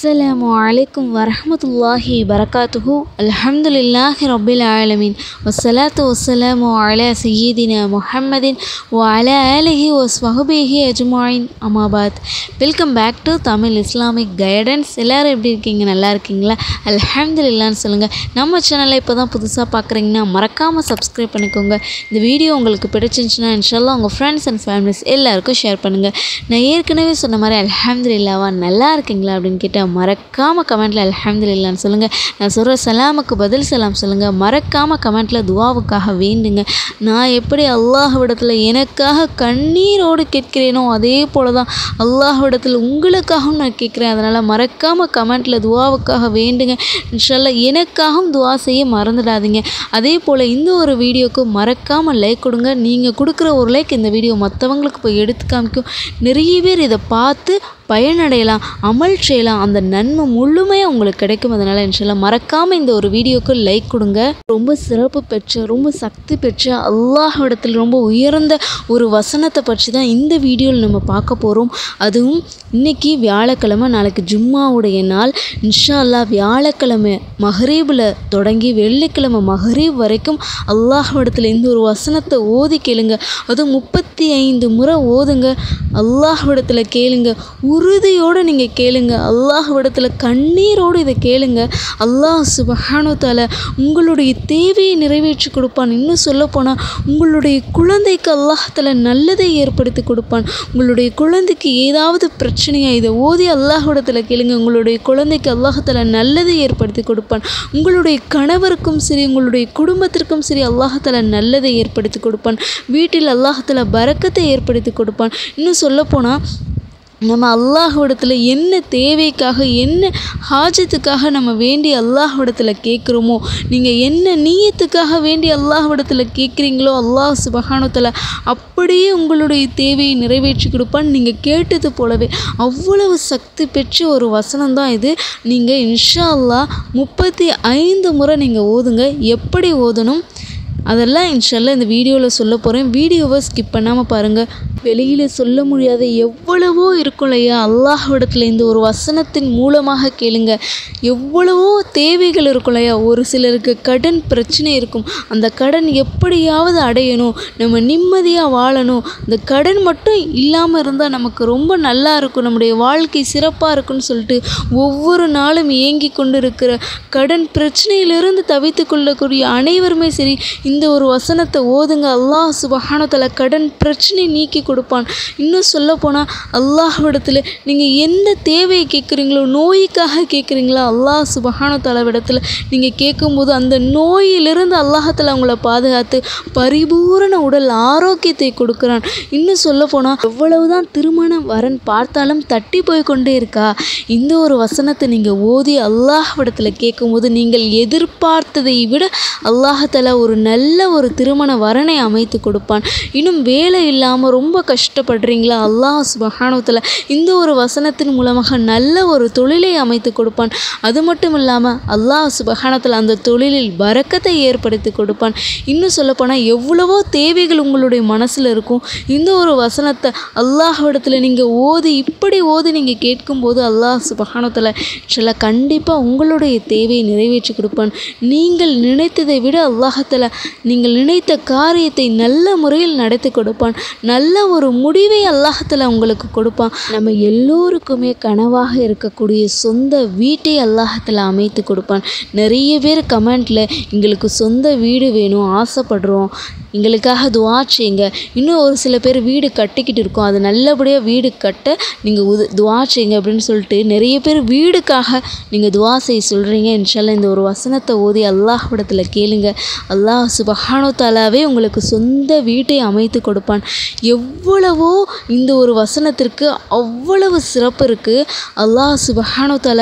السلام عليكم ورحمة الله وبركاته الحمد لله رب العالمين والصلاة والسلام على سيدنا محمد وعلى آله وصحبه أجمعين أما بعد welcome back to Tamil Islamic guidance எல்லோரும் எப்படி இருக்கீங்க நல்லா இருக்கீங்களா அல்ஹம்துலில்லான்னு சொல்லுங்கள் நம்ம சேனலை இப்போ தான் புதுசாக பார்க்குறீங்கன்னா மறக்காமல் சப்ஸ்கிரைப் பண்ணிக்கோங்க இந்த வீடியோ உங்களுக்கு பிடிச்சிருந்துச்சுன்னா இன்ஷால்லா உங்கள் ஃப்ரெண்ட்ஸ் அண்ட் ஃபேமிலிஸ் எல்லாருக்கும் ஷேர் பண்ணுங்கள் நான் ஏற்கனவே சொன்ன மாதிரி அல்ஹம்துலில்லாவா நல்லா இருக்கீங்களா அப்படின்னு கேட்டால் மறக்காமல் கமெண்ட்டில் அல்ஹம்துலில்லான்னு சொல்லுங்கள் நான் சொல்கிற சலாமுக்கு பதில் சலாம் சொல்லுங்கள் மறக்காமல் கமெண்ட்டில் துவாவுக்காக வேண்டுங்க நான் எப்படி அல்லாஹ்விடத்தில் எனக்காக கண்ணீரோடு கேட்கிறேனோ அதே போல தான் அல்லாஹ்விடத்தில் உங்களுக்காகவும் நான் கேட்குறேன் அதனால் மறக்காமல் கமெண்ட்டில் துவாவுக்காக வேண்டுங்க இன்ஷால்லா எனக்காகவும் துவா செய்ய மறந்துடாதீங்க அதே போல் இந்த ஒரு வீடியோக்கு மறக்காமல் லைக் கொடுங்க நீங்கள் கொடுக்குற ஒரு லைக் இந்த வீடியோ மற்றவங்களுக்கு போய் எடுத்து காமிக்கும் நிறைய பேர் இதை பார்த்து பயனடையலாம் அமல் செய்யலாம் அந்த நன்மை முழுமையாக உங்களுக்கு கிடைக்கும் அதனால் இன்ஷால்லா மறக்காமல் இந்த ஒரு வீடியோக்கு லைக் கொடுங்க ரொம்ப சிறப்பு பெற்ற ரொம்ப சக்தி பெற்ற அல்லாஹ்விடத்தில் ரொம்ப உயர்ந்த ஒரு வசனத்தை பற்றி தான் இந்த வீடியோவில் நம்ம பார்க்க போகிறோம் அதுவும் இன்னைக்கு வியாழக்கிழமை நாளைக்கு ஜும்மாவுடைய நாள் இன்ஷா அல்லாஹ் வியாழக்கிழமை மஹரீபில் தொடங்கி வெள்ளிக்கிழமை மஹரீப் வரைக்கும் அல்லாஹ்விடத்தில் இந்த ஒரு வசனத்தை ஓதி கேளுங்க அதுவும் முப்பத்தி ஐந்து முறை ஓதுங்க அல்லாஹ்விடத்தில் கேளுங்க உறுதியோடு நீங்கள் கேளுங்க அல்லாஹ்விடத்தில் கண்ணீரோடு இதை கேளுங்க அல்லாஹ் சுபஹானு தால உங்களுடைய தேவையை நிறைவேற்றி கொடுப்பான் இன்னும் சொல்லப்போனால் உங்களுடைய குழந்தைக்கு அல்லாஹத்தில் நல்லதை ஏற்படுத்தி கொடுப்பான் உங்களுடைய குழந்தைக்கு ஏதாவது பிரச்சனையா இதை ஓதி அல்லாஹ்விடத்தில் கேளுங்க உங்களுடைய குழந்தைக்கு அல்லாஹத்தில் நல்லதை ஏற்படுத்தி கொடுப்பான் உங்களுடைய கணவருக்கும் சரி உங்களுடைய குடும்பத்திற்கும் சரி அல்லாஹத்தில் நல்லதை ஏற்படுத்தி கொடுப்பான் வீட்டில் அல்லாஹத்தில் பறக்கத்தை ஏற்படுத்தி கொடுப்பான் இன்னும் சொல்லப்போனால் நம்ம அல்லாஹ்விடத்தில் என்ன தேவைக்காக என்ன ஹாஜத்துக்காக நம்ம வேண்டி அல்லாஹ்விடத்தில் கேட்குறோமோ நீங்கள் என்ன நீயத்துக்காக வேண்டி அல்லாஹ்விடத்தில் கேட்குறீங்களோ அல்லாஹ் சுபஹானத்தில் அப்படியே உங்களுடைய தேவையை நிறைவேற்றி கொடுப்பான்னு நீங்கள் கேட்டது போலவே அவ்வளவு சக்தி பெற்ற ஒரு வசனம் தான் இது நீங்கள் இன்ஷா அல்லாஹ் முப்பத்தி ஐந்து முறை நீங்கள் ஓதுங்க எப்படி ஓதணும் அதெல்லாம் இன்ஷால்லா இந்த வீடியோவில் சொல்ல போகிறேன் வீடியோவை ஸ்கிப் பண்ணாமல் பாருங்கள் வெளியில் சொல்ல முடியாத எவ்வளவோ இருக்கும் இல்லையா அல்லாஹ்விடத்தில் இந்த ஒரு வசனத்தின் மூலமாக கேளுங்க எவ்வளவோ தேவைகள் இருக்கும் இல்லையா ஒரு சிலருக்கு கடன் பிரச்சனை இருக்கும் அந்த கடன் எப்படியாவது அடையணும் நம்ம நிம்மதியாக வாழணும் அந்த கடன் மட்டும் இல்லாமல் இருந்தால் நமக்கு ரொம்ப நல்லா இருக்கும் நம்முடைய வாழ்க்கை சிறப்பாக இருக்குன்னு சொல்லிட்டு ஒவ்வொரு நாளும் ஏங்கி கொண்டு இருக்கிற கடன் பிரச்சனையிலிருந்து தவித்து கொள்ளக்கூடிய அனைவருமே சரி இந்த ஒரு வசனத்தை ஓதுங்க அல்லாஹ் சுபஹானத்தில் கடன் பிரச்சனை நீக்கி கொடுப்பான் இன்னும் சொல்லப்போனால் அல்லாஹ்விடத்தில் நீங்கள் எந்த தேவையை கேட்குறீங்களோ நோய்க்காக கேட்குறீங்களா அல்லாஹ் சுபஹானத்தலவிடத்தில் நீங்கள் கேட்கும்போது அந்த நோயிலிருந்து அல்லாஹத்தில் அவங்கள பாதுகாத்து பரிபூரண உடல் ஆரோக்கியத்தை கொடுக்குறான் இன்னும் சொல்லப்போனால் எவ்வளவுதான் திருமண வரன் பார்த்தாலும் தட்டி போய் கொண்டே இருக்கா இந்த ஒரு வசனத்தை நீங்கள் ஓதி அல்லாஹ்விடத்தில் கேட்கும்போது நீங்கள் எதிர்பார்த்ததை விட அல்லாஹால ஒரு நல்ல ஒரு திருமண வரனை அமைத்து கொடுப்பான் இன்னும் வேலை இல்லாமல் ரொம்ப கஷ்டப்படுறீங்களா அல்லாஹ் சுபஹானத்தில் இந்த ஒரு வசனத்தின் மூலமாக நல்ல ஒரு தொழிலை அமைத்து கொடுப்பான் அது மட்டும் இல்லாமல் அல்லாஹ் சுபஹானத்தில் அந்த தொழிலில் பறக்கத்தை ஏற்படுத்தி கொடுப்பான் இன்னும் சொல்லப்போனால் எவ்வளவோ தேவைகள் உங்களுடைய மனசில் இருக்கும் இந்த ஒரு வசனத்தை அல்லாஹ்விடத்தில் நீங்கள் ஓதி இப்படி ஓதி நீங்கள் கேட்கும்போது அல்லாஹ் சுபஹானத்தில் சில கண்டிப்பாக உங்களுடைய தேவையை நிறைவேற்றி கொடுப்பான் நீங்கள் நினைத்ததை விட அல்லாஹத்தில் நீங்கள் நினைத்த காரியத்தை நல்ல முறையில் நடத்தி கொடுப்பான் நல்ல ஒரு முடிவை அல்லாஹத்தில் உங்களுக்கு கொடுப்பான் நம்ம எல்லோருக்குமே கனவாக இருக்கக்கூடிய சொந்த வீட்டை அல்லாஹத்தில் அமைத்து கொடுப்பான் நிறைய பேர் கமெண்ட்டில் எங்களுக்கு சொந்த வீடு வேணும் ஆசைப்படுறோம் எங்களுக்காக துவா செய்யுங்க இன்னும் ஒரு சில பேர் வீடு கட்டிக்கிட்டு இருக்கோம் அது நல்லபடியாக வீடு கட்ட நீங்கள் உது துவா செய்யுங்க அப்படின்னு சொல்லிட்டு நிறைய பேர் வீடுக்காக நீங்கள் துவா செய்ய சொல்கிறீங்க இன்ஷால்லா இந்த ஒரு வசனத்தை ஓதி அல்லாஹ்விடத்தில் கேளுங்க அல்லாஹ் சுபஹானோ தாலாவே உங்களுக்கு சொந்த வீட்டை அமைத்து கொடுப்பான் எவ்வளவோ இந்த ஒரு வசனத்திற்கு அவ்வளவு சிறப்பு இருக்குது அல்லாஹ் சுபஹானோ தாலா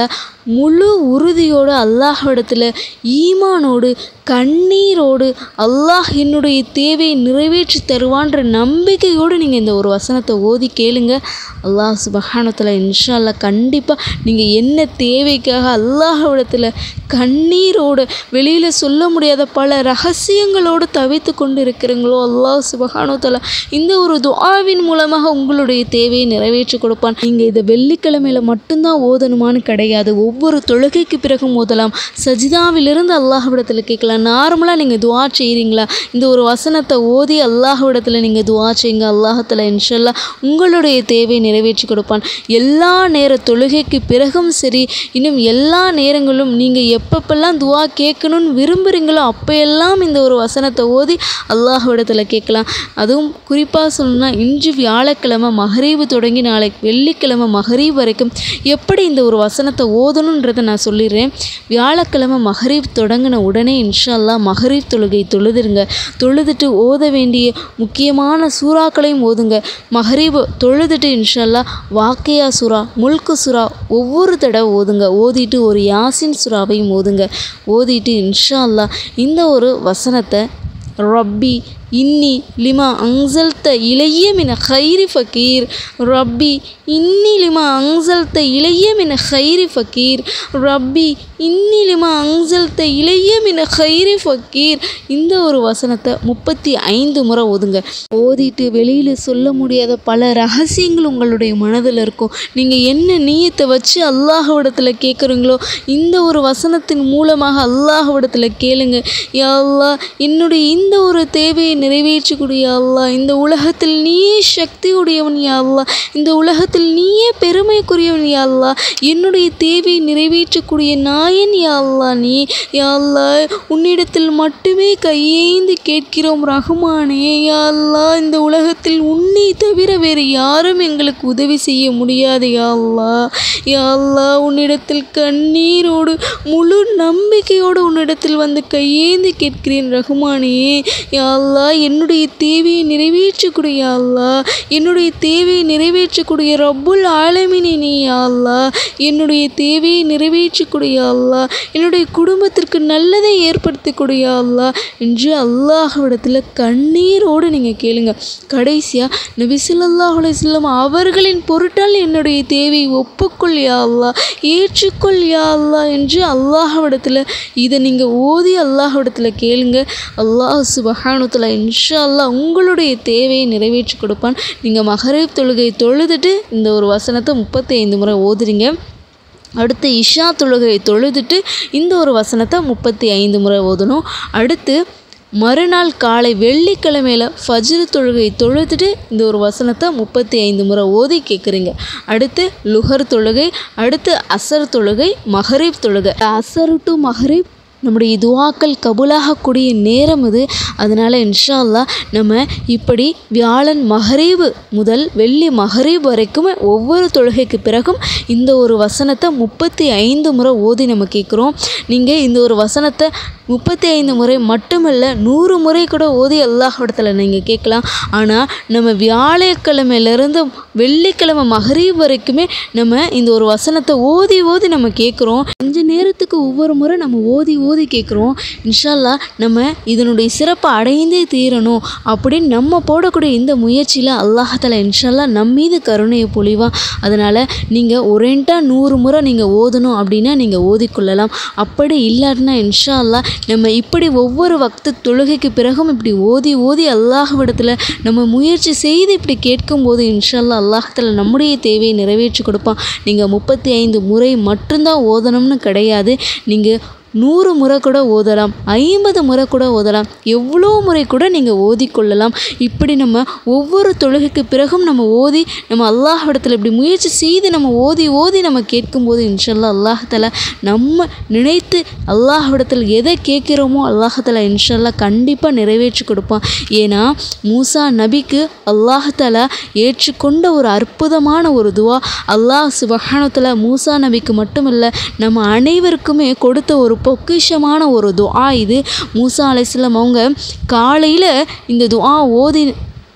முழு உறுதியோடு அல்லாஹ்விடத்தில் ஈமானோடு கண்ணீரோடு அல்லாஹ் என்னுடைய தேவையை நிறைவேற்றி தருவான்ற நம்பிக்கையோடு நீங்கள் இந்த ஒரு வசனத்தை ஓதி கேளுங்க அல்லாஹ் சுபஹானத்தில் இன்ஷா அல்லாஹ் கண்டிப்பாக நீங்கள் என்ன தேவைக்காக அல்லாஹ்விடத்தில் கண்ணீரோடு வெளியில் சொல்ல முடியாத பல ரகசியங்களோடு தவித்து கொண்டு இருக்கிறீங்களோ அல்லாஹ் சுபஹானத்தில் இந்த ஒரு துஆவின் மூலமாக உங்களுடைய தேவையை நிறைவேற்றி கொடுப்பான் நீங்கள் இதை வெள்ளிக்கிழமையில் மட்டும்தான் ஓதணுமான்னு கிடையாது ஒவ்வொரு தொழுகைக்கு பிறகும் ஓதலாம் சஜிதாவிலிருந்து அல்லாஹ்விடத்தில் கேட்கலாம் நார்மலாக நீங்கள் துஆ செய்கிறீங்களா இந்த ஒரு வசனத்தை ஓதி அல்லாஹ்விடத்தில் நீங்கள் துஆ செய்யுங்க அல்லாஹத்தில் இன்ஷல்லா உங்களுடைய தேவையை நிறைவேற்றி கொடுப்பான் எல்லா நேர தொழுகைக்கு பிறகும் சரி இன்னும் எல்லா நேரங்களும் நீங்கள் எப்பப்பெல்லாம் துஆ கேட்கணும்னு விரும்புகிறீங்களோ அப்போயெல்லாம் இந்த ஒரு வசனத்தை ஓதி அல்லாஹ்விடத்தில் கேட்கலாம் அதுவும் குறிப்பாக சொல்லணும்னா இன்று வியாழக்கிழமை மகரீவு தொடங்கி நாளைக்கு வெள்ளிக்கிழமை மகரீப் வரைக்கும் எப்படி இந்த ஒரு வசனத்தை ஓதணுன்றதை நான் சொல்லிடுறேன் வியாழக்கிழமை மகரீப் தொடங்கின உடனே இன்ஷா அல்லாஹ் மகரீப் தொழுகை தொழுதுருங்க தொழுதுட்டு ஓத வேண்டிய முக்கியமான சூறாக்களையும் ஓதுங்க மகரீப் தொழுதுட்டு இன்ஷா அல்லாஹ் வாக்கியா சூறா முல்கு சூறா ஒவ்வொரு தடவை ஓதுங்க ஓதிட்டு ஒரு யாசின் சூறாவையும் ஓதுங்க ஓதிட்டு இன்ஷா அல்லாஹ் இந்த ஒரு வசனத்தை ரப்பி இன்னி லிமா அங்சல்த இளைய மின ஹைரி ஃபக்கீர் ரப்பி இன்னி லிமா அங்சல்த இளைய மின ஹைரி ஃபக்கீர் ரப்பி இன்னி லிமா அங்சல்த இளைய மின ஹைரி ஃபக்கீர் இந்த ஒரு வசனத்தை முப்பத்தி ஐந்து முறை ஓதுங்க ஓதிட்டு வெளியில் சொல்ல முடியாத பல ரகசியங்கள் உங்களுடைய மனதில் இருக்கும் நீங்கள் என்ன நீயத்தை வச்சு அல்லாஹ்விடத்தில் கேட்குறீங்களோ இந்த ஒரு வசனத்தின் மூலமாக அல்லாஹ்விடத்தில் கேளுங்க யா அல்லாஹ் என்னுடைய இந்த ஒரு தேவையை நிறைவேற்றக்கூடிய அல்லாஹ் இந்த உலகத்தில் நீயே சக்தியுடையவன் யா அல்லாஹ் இந்த உலகத்தில் நீயே பெருமைக்குரியவன் யா அல்லாஹ் என்னுடைய தேவையை நிறைவேற்றக்கூடிய நாயன் யா அல்லாஹ் நீ யா அல்லாஹ் உன்னிடத்தில் மட்டுமே கையேந்தி கேட்கிறோம் ரஹ்மானே யா அல்லாஹ் இந்த உலகத்தில் உன்னை தவிர வேறு யாரும் எங்களுக்கு உதவி செய்ய முடியாது யா அல்லாஹ் யா அல்லாஹ் உன்னிடத்தில் கண்ணீரோடு முழு நம்பிக்கையோடு உன்னிடத்தில் வந்து கையேந்தி கேட்கிறேன் ரஹ்மானே யா அல்லாஹ் என்னுடைய தேவையை நிறைவேற்றக்கூடிய யா அல்லாஹ் என்னுடைய தேவையை நிறைவேற்றக்கூடிய ரப்புல் ஆலமினே நீ யா அல்லாஹ் என்னுடைய தேவையை நிறைவேற்றக்கூடிய யா அல்லாஹ் என்னுடைய குடும்பத்திற்கு நல்லதை ஏற்படுத்தக்கூடிய யா அல்லாஹ் என்று அல்லாஹ்விடத்தில் கண்ணீரோடு நீங்கள் கேளுங்க கடைசியாக நபி ஸல்லல்லாஹு அலைஹி வஸல்லம் அவர்களின் பொருட்டால் என்னுடைய தேவையை ஒப்புக்கொள் யா அல்லாஹ் ஏற்றுக்கொள் யா அல்லாஹ் என்று அல்லாஹ்விடத்தில் இதை நீங்கள் ஓதி அல்லாஹ்விடத்தில் கேளுங்க அல்லாஹ் சுபஹானுத்துல இன்ஷா அல்லாஹ் உங்களுடைய தேவையை நிறைவேற்றி கொடுப்பான் நீங்கள் மகரீப் தொழுகை தொழுதுட்டு இந்த ஒரு வசனத்தை முப்பத்தி ஐந்து முறை ஓதுறீங்க அடுத்து இஷா தொழுகை தொழுதுட்டு இந்த ஒரு வசனத்தை முப்பத்தி ஐந்து முறை ஓதணும் அடுத்து மறுநாள் காலை வெள்ளிக்கிழமையில் ஃபஜ்ரு தொழுகை தொழுதுட்டு இந்த ஒரு வசனத்தை முப்பத்தி ஐந்து முறை ஓதி கேட்குறீங்க அடுத்து லுஹர் தொழுகை அடுத்து அசர் தொழுகை மஹரீப் தொழுகை அசர் டு மஹரீப் நம்முடைய துவாக்கள் கபூலாகக்கூடிய நேரம் இது அதனால் இன்ஷா அல்லாஹ் நம்ம இப்படி வியாழன் மகரீபு முதல் வெள்ளி மகரீப் வரைக்கும் ஒவ்வொரு தொழுகைக்கு பிறகும் இந்த ஒரு வசனத்தை முப்பத்தி ஐந்து முறை ஓதி நம்ம கேட்குறோம் நீங்கள் இந்த ஒரு வசனத்தை முப்பத்தி ஐந்து முறை மட்டுமல்ல நூறு முறை கூட ஓதி அல்லாஹ்விடத்தில் நீங்கள் கேட்கலாம் ஆனால் நம்ம வியாழக்கிழமையிலேருந்து வெள்ளிக்கிழமை மகரீப் வரைக்குமே நம்ம இந்த ஒரு வசனத்தை ஓதி ஓதி நம்ம கேட்குறோம் கொஞ்ச நேரத்துக்கு ஒவ்வொரு முறை நம்ம ஓதி ஓதி கேட்குறோம் இன்ஷால்லா நம்ம இதனுடைய சிறப்பை அடைந்தே தீரணும் அப்படின்னு நம்ம போடக்கூடிய இந்த முயற்சியில் அல்லாஹால இன்ஷால்லா நம்ம மீது கருணையை பொழிவா அதனால் நீங்கள் ஒரேண்டா நூறு முறை நீங்கள் ஓதணும் அப்படின்னா நீங்கள் ஓதிக்கொள்ளலாம் அப்படி இல்லாட்டினா இன்ஷா அல்லாஹ் நம்ம இப்படி ஒவ்வொரு வக்து தொழுகைக்கு பிறகும் இப்படி ஓதி ஓதி அல்லாஹ்விடத்தில் நம்ம முயற்சி செய்து இப்படி கேட்கும்போது இன்ஷால்லா அல்லாஹத்தில் நம்முடைய தேவையை நிறைவேற்றி கொடுப்பான் நீங்கள் முப்பத்தி ஐந்து முறை மட்டும்தான் ஓதணும்னு கிடையாது நீங்கள் நூறு முறை கூட ஓதலாம் ஐம்பது முறை கூட ஓதலாம் எவ்வளோ முறை கூட நீங்கள் ஓதிக்கொள்ளலாம் இப்படி நம்ம ஒவ்வொரு தொழுகைக்கு பிறகும் நம்ம ஓதி நம்ம அல்லாஹ்விடத்தில் இப்படி முயற்சி செய்து நம்ம ஓதி ஓதி நம்ம கேட்கும்போது இன்ஷல்லா அல்லாஹால நம்ம நினைத்து அல்லாஹ்விடத்தில் எதை கேட்குறோமோ அல்லாஹால இன்ஷல்லா கண்டிப்பாக நிறைவேற்றி கொடுப்பான் ஏன்னா மூசா நபிக்கு அல்லாஹால ஏற்றுக்கொண்ட ஒரு அற்புதமான ஒரு துவா அல்லாஹ் சுபஹானத்தில் மூசா நபிக்கு மட்டுமில்லை நம்ம அனைவருக்குமே கொடுத்த ஒரு பொக்கிஷமான ஒரு துஆ இது மூசா அலைஹிஸ்ஸலாம் அவங்க காலையில் இந்த துஆ ஓதி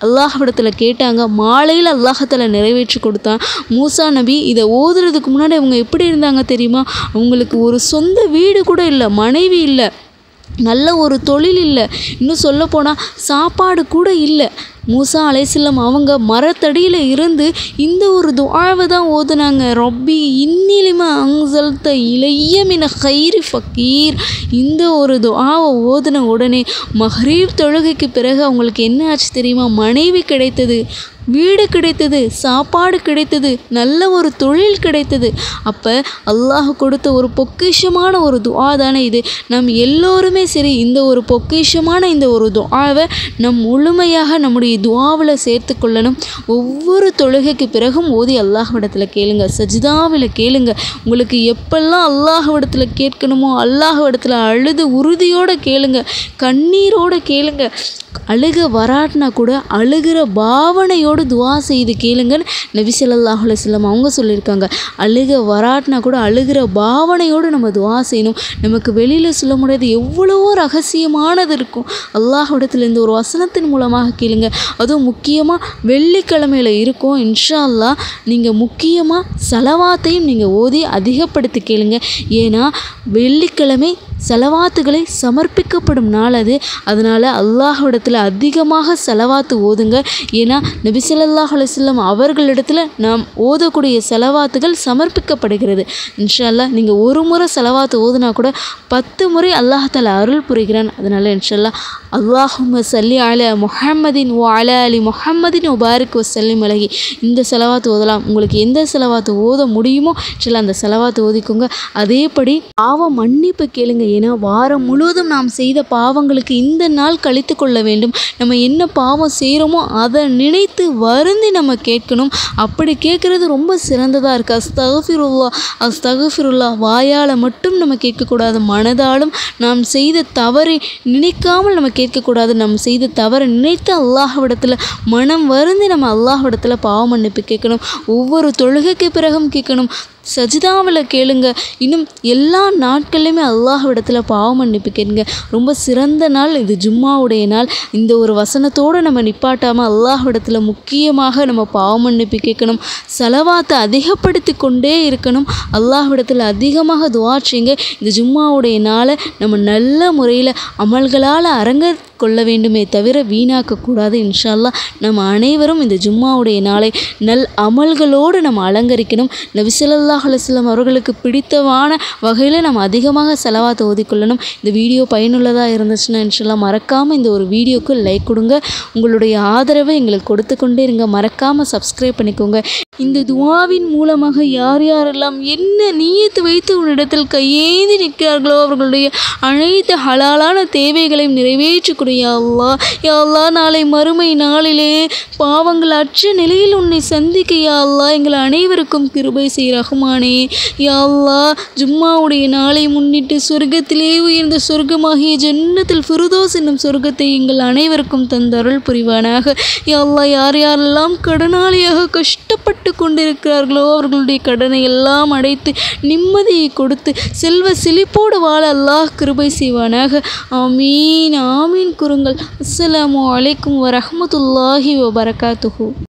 அல்லாஹ்விடத்தில் கேட்டாங்க மாலையில் அல்லாஹத்தில் நிறைவேற்றி கொடுத்தான் மூசா நபி இதை ஓதுறதுக்கு முன்னாடி அவங்க எப்படி இருந்தாங்க தெரியுமா அவங்களுக்கு ஒரு சொந்த வீடு கூட இல்லை மனைவி இல்லை நல்ல ஒரு தொழில் இல்லை இன்னும் சொல்லப்போனால் சாப்பாடு கூட இல்லை மூசா அலைசல்லம் அவங்க மரத்தடியில் இருந்து இந்த ஒரு துஆவை தான் ஓதுனாங்க ரொப்பி இன்னிலிம அங்சல்த இளைய மின ஹைரி ஃபக்கீர் இந்த ஒரு துஆவை ஓதுன உடனே மஹ்ரீப் தொழுகைக்கு பிறகு அவங்களுக்கு என்ன ஆச்சு தெரியுமா மனைவி கிடைத்தது வீடு கிடைத்தது சாப்பாடு கிடைத்தது நல்ல ஒரு தொழில் கிடைத்தது அப்போ அல்லாஹ் கொடுத்த ஒரு பொக்கிஷமான ஒரு துஆ தானே இது நம் எல்லோருமே சரி இந்த ஒரு பொக்கிஷமான இந்த ஒரு துஆவை நம் முழுமையாக நம்முடைய துஆவில் சேர்த்து கொள்ளணும் ஒவ்வொரு தொழுகைக்கு பிறகும் ஓதி அல்லாஹ்விடத்தில் கேளுங்க சஜிதாவில் கேளுங்க உங்களுக்கு எப்பெல்லாம் அல்லாஹ்விடத்தில் கேட்கணுமோ அல்லாஹ்விடத்தில் அழுது உறுதியோடு கேளுங்க கண்ணீரோடு கேளுங்க அழுக வராட்டினா கூட அழுகிற பாவனையோடு துவா செய்து கேளுங்கன்னு நபி ஸல்லல்லாஹு அலைஹி வஸல்லம் அவங்க சொல்லியிருக்காங்க அழுக வராட்டினா கூட அழுகிற பாவனையோடு நம்ம துவா செய்யணும் நமக்கு வெளியில் சொல்ல முடியாது எவ்வளவோ ரகசியமானது இருக்கும் அல்லாஹ்விடத்தில் இந்த ஒரு வசனத்தின் மூலமாக கேளுங்க அதுவும் முக்கியமாக வெள்ளிக்கிழமையில் இருக்கும் இன்ஷா அல்லாஹ் நீங்கள் முக்கியமாக செலவாத்தையும் நீங்கள் ஓதி அதிகப்படுத்தி கேளுங்க ஏன்னா வெள்ளிக்கிழமை செலவாத்துகளை சமர்ப்பிக்கப்படும் நாள் அது அதனால் அல்லாஹ்விடத்தில் அதிகமாக செலவாத்து ஓதுங்க ஏன்னா நபி ஸல்லல்லாஹு அலைஹி வஸல்லம் அவர்களிடத்தில் நாம் ஓதக்கூடிய செலவாத்துகள் சமர்ப்பிக்கப்படுகிறது இன்ஷா அல்லாஹ் நீங்கள் ஒரு முறை செலவாத்து ஓதுனா கூட பத்து முறை அல்லாஹ் தஆலா அருள் புரிகிறான் அதனால் இன்ஷா அல்லாஹ் அல்லாஹும்ம சல்லி அலா முஹம்மதின் ஓ அலா அலி முஹம்மதின் உபாரிக் வசல்லிம் அலகி இந்த செலவாத்து ஓதலாம் உங்களுக்கு எந்த செலவாத்து ஓத முடியுமோ சில அந்த செலவாத்து ஓதிக்கோங்க அதேபடி பாவ மன்னிப்பு கேளுங்க ஏன்னா வாரம் முழுவதும் நாம் செய்த பாவங்களுக்கு இந்த நாள் கழித்து கொள்ள வேண்டும் நம்ம என்ன பாவம் செய்கிறோமோ அதை நினைத்து வருந்தி நம்ம கேட்கணும் அப்படி கேட்குறது ரொம்ப சிறந்ததாக இருக்குது அஸ்தகஃபிருல்லா அஸ்தகஃபிருல்லா வாயால் மட்டும் நம்ம கேட்கக்கூடாது மனதாலும் நாம் செய்த தவறை நினைக்காமல் நம்ம கேட்கக்கூடாது நம்ம செய்த தவறை நினைத்து அல்லாஹ்விடத்தில் மனம் வருந்தி நம்ம அல்லாஹ்விடத்தில் பாவ மன்னிப்பு கேட்கணும் ஒவ்வொரு தொழுகைக்கு பிறகும் கேட்கணும் சஜிதாவில் கேளுங்க இன்னும் எல்லா நாட்கள்லையுமே அல்லாஹ்விடத்தில் பாவ மன்னிப்பு கேளுங்க ரொம்ப சிறந்த நாள் இது ஜும்மாவுடைய நாள் இந்த ஒரு வசனத்தோடு நம்ம நிப்பாட்டாமல் அல்லாஹ்விடத்தில் முக்கியமாக நம்ம பாவ மன்னிப்பு கேட்கணும் செலவாத்தை அதிகப்படுத்தி கொண்டே இருக்கணும் அல்லாஹ்விடத்தில் அதிகமாக துவா செய்யுங்க இந்த ஜும்மாவுடைய நாளை நம்ம நல்ல முறையில் அமல்களால் அரங்க கொள்ள வேண்டுமே தவிர வீணாக்கக்கூடாது இன்ஷா அல்லாஹ் நம்ம அனைவரும் இந்த ஜும்மாவுடைய நாளை நல் அமல்களோடு நம்ம அலங்கரிக்கணும் நபி ஸல்லல்லாஹு அலைஹி வஸல்லம் அவர்களுக்கு பிடித்தமான வகையில் நம்ம அதிகமாக செலவாத்தை ஓதிக்கொள்ளணும் இந்த வீடியோ பயனுள்ளதாக இருந்துச்சுன்னா இன்ஷால்லா மறக்காமல் இந்த ஒரு வீடியோக்கு லைக் கொடுங்க உங்களுடைய ஆதரவை எங்களுக்கு கொடுத்து கொண்டே இருங்க மறக்காமல் சப்ஸ்கிரைப் பண்ணிக்கோங்க இந்த துவாவின் மூலமாக யார் யாரெல்லாம் என்ன நீயத்து வைத்து உன்னிடத்தில் கையேந்தி நிற்கிறார்களோ அவர்களுடைய அனைத்து ஹலாலான தேவைகளையும் நிறைவேற்றக்கூடிய யா அல்லாஹ் யா அல்லாஹ் நாளை மறுமை நாளிலே பாவங்கள் அற்ற நிலையில் உன்னை சந்திக்க யா அல்லாஹ் எங்கள் அனைவருக்கும் கிருபை செய் ரஹ்மானே யா அல்லாஹ் ஜும்மாவுடைய நாளை முன்னிட்டு சொர்க்கத்திலே உயர்ந்த சொர்க்கமாகிய ஜன்னத்தில் ஃபிருதோஸ் என்னும் சொர்க்கத்தை எங்கள் அனைவருக்கும் தந்தருள் புரிவானாக யா அல்லாஹ் யார் யாரெல்லாம் கடனாளியாக கஷ்டப்பட்டு கொண்டிருக்கிறார்களோ அவர்களுடைய கடனை எல்லாம் அடைத்து நிம்மதியை கொடுத்து செல்வ செழிப்போடு வாழ அல்லாஹ் கிருபை செய்வானாக ஆமீன் ஆமீன் குறுங்கள் அஸ்ஸலாமு அலைக்கும் வரஹ்மத்துல்லாஹி வபரகாத்துஹு